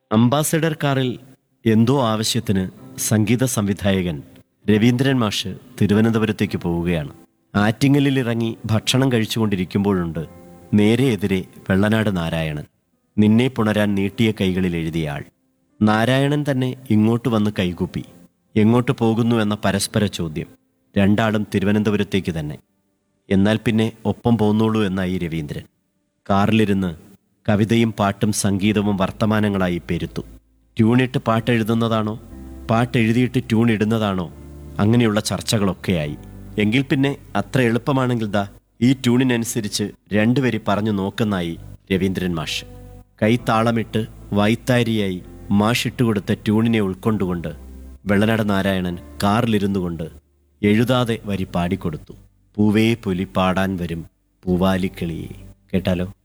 ambassador കാറിൽ എന്തോ ആവശ്യത്തിന് സംഗീത സംവിധായകൻ രവീന്ദ്രൻ മാഷ് തിരുവനന്തപുരത്തേക്ക് പോവുകയാണ് ആറ്റിങ്ങലിൽ ഇറങ്ങി ഭക്ഷണം കഴിച്ചുകൊണ്ടിരിക്കുമ്പോഴുണ്ട് നേരെ എതിരെ വെള്ളനാട് നാരായണൻ നിന്നെ പുണരാൻ നീട്ടിയ കൈകളിൽ എഴുതിയ ആൾ നാരായണൻ തന്നെ ഇങ്ങോട്ട് വന്ന് കൈകൂപ്പി എങ്ങോട്ട് പോകുന്നു എന്ന പരസ്പര ചോദ്യം രണ്ടാളും തിരുവനന്തപുരത്തേക്ക് തന്നെ എന്നാൽ പിന്നെ ഒപ്പം പോന്നോളൂ എന്നായി രവീന്ദ്രൻ കാറിലിരുന്ന് കവിതയും പാട്ടും സംഗീതവും വർത്തമാനങ്ങളായി പെരുത്തു ട്യൂണിട്ട് പാട്ടെഴുതുന്നതാണോ പാട്ടെഴുതിയിട്ട് ട്യൂൺ ഇടുന്നതാണോ അങ്ങനെയുള്ള ചർച്ചകളൊക്കെയായി എങ്കിൽ പിന്നെ അത്ര എളുപ്പമാണെങ്കിൽ ദാ ഈ ട്യൂണിനനുസരിച്ച് രണ്ടുപേരി പറഞ്ഞു നോക്കുന്നായി രവീന്ദ്രൻ മാഷ് കൈത്താളമിട്ട് വായ്ത്താരിയായി മാഷ് ഇട്ടുകൊടുത്ത ട്യൂണിനെ ഉൾക്കൊണ്ടുകൊണ്ട് വെള്ളനാട് നാരായണൻ കാറിലിരുന്നു കൊണ്ട് എഴുതാതെ വരി പാടിക്കൊടുത്തു പൂവേ പുലി പാടാൻ വരും പൂവാലിക്കിളിയെ കേട്ടാലോ